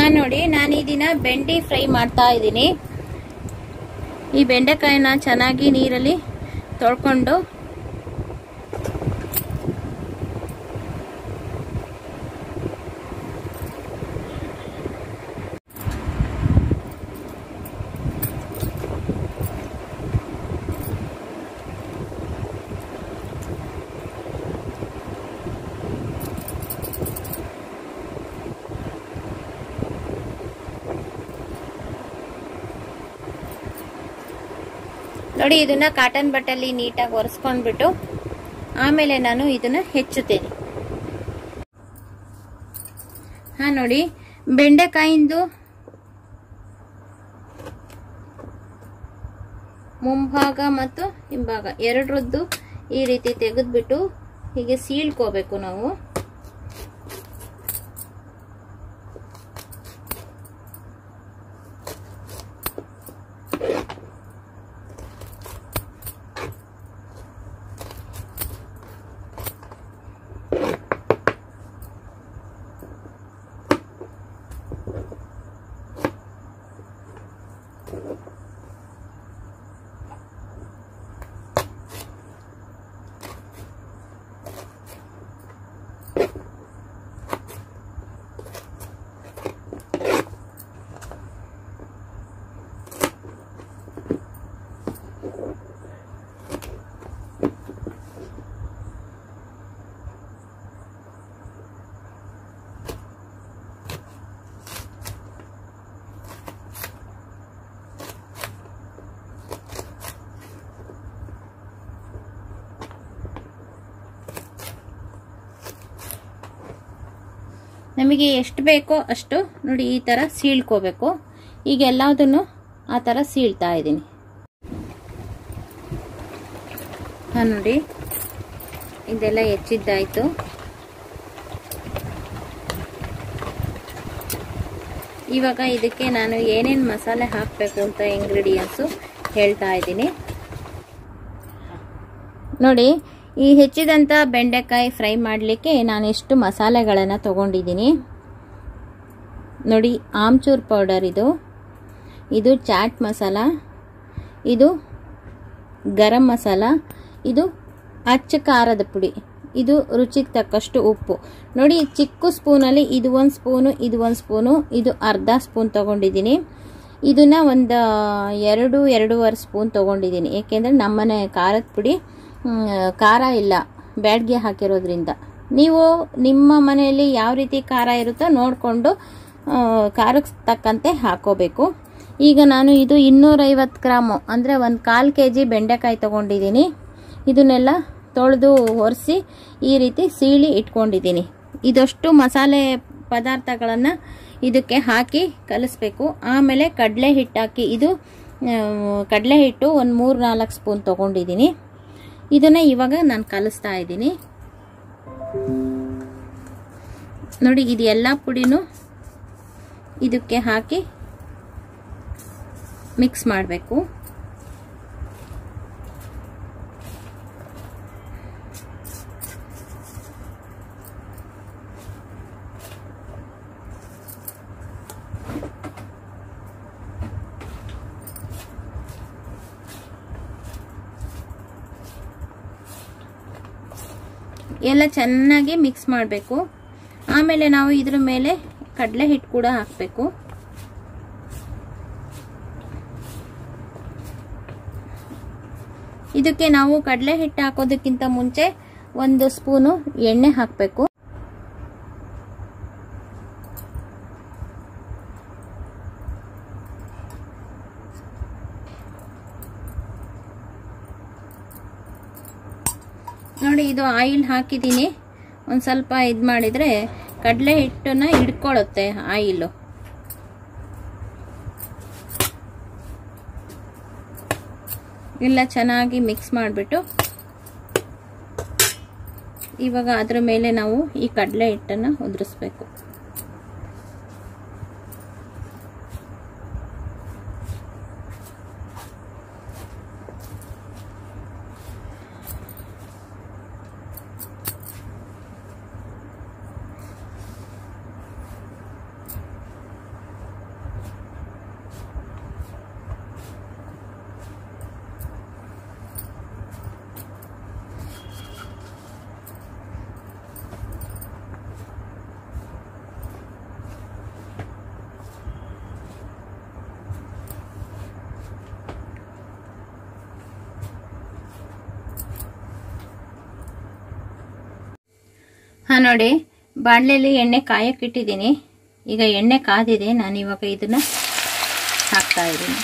ನೋಡಿ ನಾನು ಈ ದಿನ ಬೆಂಡಿ ಫ್ರೈ ಮಾಡ್ತಾ ಇದ್ದೀನಿ ಈ ಬೆಂಡೆಕಾಯಿನ ಚೆನ್ನಾಗಿ ನೀರಲ್ಲಿ ತೊಳ್ಕೊಂಡು ನೋಡಿ ಇದನ್ನ ಕಾಟನ್ ಬಟ್ಟಲ್ಲಿ ನೀಟಾಗಿ ಒರೆಸ್ಕೊಂಡ್ಬಿಟ್ಟು ಆಮೇಲೆ ನಾನು ಇದನ್ನ ಹೆಚ್ಚುತ್ತೇನೆ ಹಾ ನೋಡಿ ಬೆಂಡೆಕಾಯಿಂದು ಮುಂಭಾಗ ಮತ್ತು ಹಿಂಭಾಗ ಎರಡರದ್ದು ಈ ರೀತಿ ತೆಗೆದ್ಬಿಟ್ಟು ಹೀಗೆ ಸೀಳ್ಕೋಬೇಕು ನಾವು ನಮಗೆ ಎಷ್ಟು ಬೇಕೋ ಅಷ್ಟು ನೋಡಿ ಈ ಥರ ಸೀಳ್ಕೋಬೇಕು ಈಗ ಎಲ್ಲದನ್ನು ಆ ಥರ ಸೀಳ್ತಾ ಇದ್ದೀನಿ ಹಾಂ ನೋಡಿ ಇದೆಲ್ಲ ಹೆಚ್ಚಿದ್ದಾಯಿತು ಇವಾಗ ಇದಕ್ಕೆ ನಾನು ಏನೇನು ಮಸಾಲೆ ಹಾಕಬೇಕು ಅಂತ ಇಂಗ್ರೀಡಿಯೆಂಟ್ಸು ಹೇಳ್ತಾ ಇದ್ದೀನಿ ನೋಡಿ ಈ ಹೆಚ್ಚಿದಂಥ ಬೆಂಡೆಕಾಯಿ ಫ್ರೈ ಮಾಡಲಿಕ್ಕೆ ನಾನು ಎಷ್ಟು ಮಸಾಲೆಗಳನ್ನು ತಗೊಂಡಿದ್ದೀನಿ ನೋಡಿ ಆಮ್ಚೂರ್ ಪೌಡರ್ ಇದು ಇದು ಚಾಟ್ ಮಸಾಲ ಇದು ಗರಂ ಮಸಾಲ ಇದು ಅಚ್ಚ ಖಾರದ ಪುಡಿ ಇದು ರುಚಿಗೆ ತಕ್ಕಷ್ಟು ಉಪ್ಪು ನೋಡಿ ಚಿಕ್ಕ ಸ್ಪೂನಲ್ಲಿ ಇದು ಒಂದು ಸ್ಪೂನು ಇದು ಒಂದು ಸ್ಪೂನು ಇದು ಅರ್ಧ ಸ್ಪೂನ್ ತೊಗೊಂಡಿದ್ದೀನಿ ಇದನ್ನ ಒಂದು ಎರಡು ಎರಡೂವರೆ ಸ್ಪೂನ್ ತೊಗೊಂಡಿದ್ದೀನಿ ಏಕೆಂದರೆ ನಮ್ಮನೆ ಖಾರದ ಪುಡಿ ಖಾರ ಇಲ್ಲ ಬ್ಯಾಡ್ಗೆ ಹಾಕಿರೋದ್ರಿಂದ ನೀವು ನಿಮ್ಮ ಮನೆಯಲ್ಲಿ ಯಾವ ರೀತಿ ಖಾರ ಇರುತ್ತೋ ನೋಡಿಕೊಂಡು ಖಾರಕ್ಕೆ ತಕ್ಕಂತೆ ಹಾಕೋಬೇಕು ಈಗ ನಾನು ಇದು ಇನ್ನೂರೈವತ್ತು ಗ್ರಾಮು ಅಂದರೆ ಒಂದು ಕಾಲು ಕೆ ಜಿ ಬೆಂಡೆಕಾಯಿ ತೊಗೊಂಡಿದ್ದೀನಿ ಇದನ್ನೆಲ್ಲ ತೊಳೆದು ಒರೆಸಿ ಈ ರೀತಿ ಸೀಳಿ ಇಟ್ಕೊಂಡಿದ್ದೀನಿ ಇದಷ್ಟು ಮಸಾಲೆ ಪದಾರ್ಥಗಳನ್ನು ಇದಕ್ಕೆ ಹಾಕಿ ಕಲಿಸ್ಬೇಕು ಆಮೇಲೆ ಕಡಲೆ ಹಿಟ್ಟು ಹಾಕಿ ಇದು ಕಡಲೆ ಹಿಟ್ಟು ಒಂದು ಮೂರು ನಾಲ್ಕು ಸ್ಪೂನ್ ತೊಗೊಂಡಿದ್ದೀನಿ ಇದನ್ನು ಇವಾಗ ನಾನು ಕಲಿಸ್ತಾ ಇದ್ದೀನಿ ನೋಡಿ ಇದು ಎಲ್ಲ ಪುಡಿನೂ ಇದಕ್ಕೆ ಹಾಕಿ ಮಿಕ್ಸ್ ಮಾಡಬೇಕು ಎಲ್ಲ ಚೆನ್ನಾಗಿ ಮಿಕ್ಸ್ ಮಾಡಬೇಕು ಆಮೇಲೆ ನಾವು ಇದ್ರ ಮೇಲೆ ಕಡಲೆ ಹಿಟ್ಟು ಕೂಡ ಹಾಕಬೇಕು ಇದಕ್ಕೆ ನಾವು ಕಡಲೆ ಹಿಟ್ಟು ಹಾಕೋದಕ್ಕಿಂತ ಮುಂಚೆ ಒಂದು ಸ್ಪೂನು ಎಣ್ಣೆ ಹಾಕಬೇಕು ನೋಡಿ ಇದು ಆಯಿಲ್ ಹಾಕಿದ್ದೀನಿ ಒಂದು ಸ್ವಲ್ಪ ಇದು ಮಾಡಿದರೆ ಕಡಲೆ ಹಿಟ್ಟನ್ನ ಹಿಡ್ಕೊಳ್ಳುತ್ತೆ ಆಯಿಲು ಎಲ್ಲ ಚೆನ್ನಾಗಿ ಮಿಕ್ಸ್ ಮಾಡಿಬಿಟ್ಟು ಇವಾಗ ಅದ್ರ ಮೇಲೆ ನಾವು ಈ ಕಡಲೆ ಹಿಟ್ಟನ್ನು ಉದುರಿಸ್ಬೇಕು ಹಾಂ ನೋಡಿ ಬಾಣಲೆಯಲ್ಲಿ ಎಣ್ಣೆ ಕಾಯಕ್ಕೆ ಇಟ್ಟಿದ್ದೀನಿ ಈಗ ಎಣ್ಣೆ ಕಾದಿದೆ ನಾನು ಇವಾಗ ಇದನ್ನು ಹಾಕ್ತಾ ಇದ್ದೀನಿ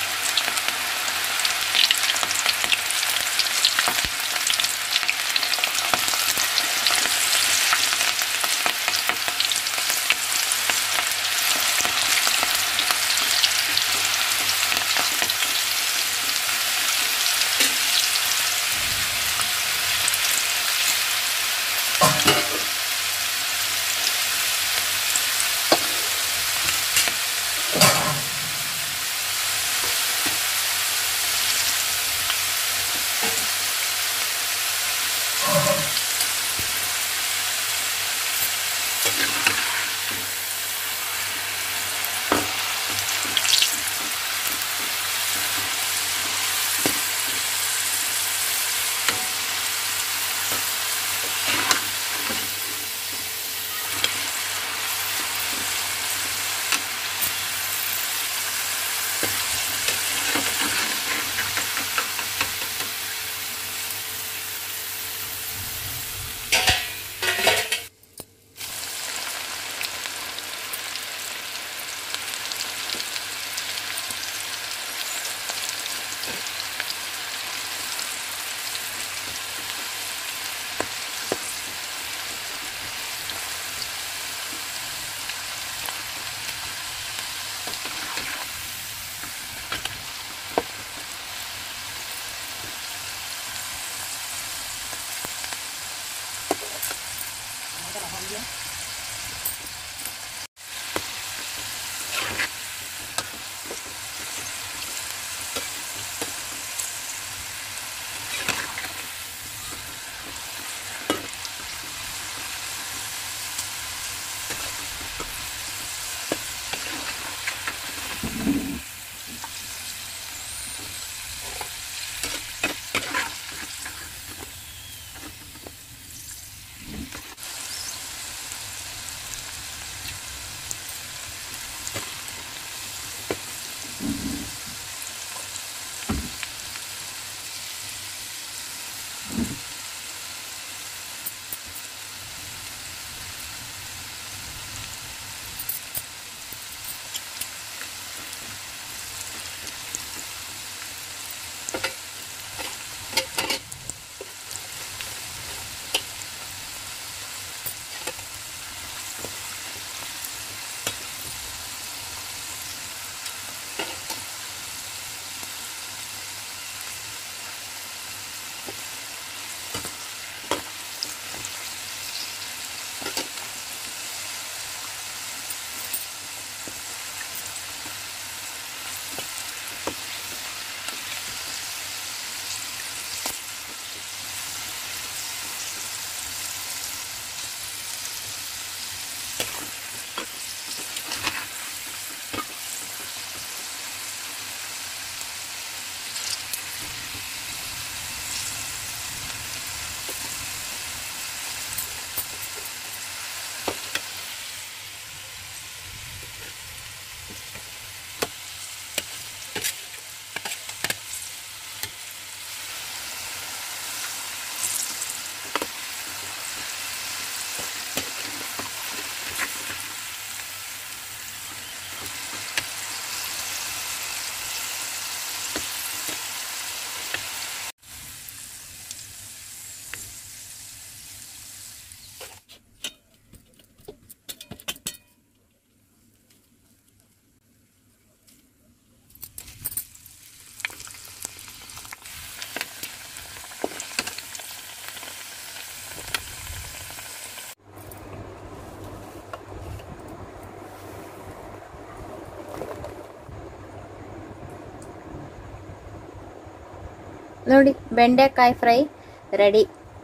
ನೋಡಿ ಬೆಂಡೆಕಾಯಿ ಫ್ರೈ ರೆಡಿ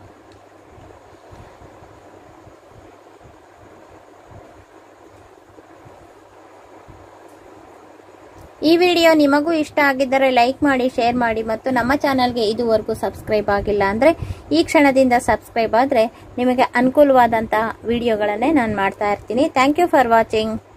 ಈ ವಿಡಿಯೋ ನಿಮಗೂ ಇಷ್ಟ ಆಗಿದ್ದರೆ ಲೈಕ್ ಮಾಡಿ ಶೇರ್ ಮಾಡಿ ಮತ್ತು ನಮ್ಮ ಚಾನಲ್ಗೆ ಇದುವರೆಗೂ ಸಬ್ಸ್ಕ್ರೈಬ್ ಆಗಿಲ್ಲ ಅಂದರೆ ಈ ಕ್ಷಣದಿಂದ ಸಬ್ಸ್ಕ್ರೈಬ್ ಆದರೆ ನಿಮಗೆ ಅನುಕೂಲವಾದಂತಹ ವಿಡಿಯೋಗಳನ್ನೇ ನಾನು ಮಾಡ್ತಾ ಇರ್ತೀನಿ ಥ್ಯಾಂಕ್ ಯು ಫಾರ್ ವಾಚಿಂಗ್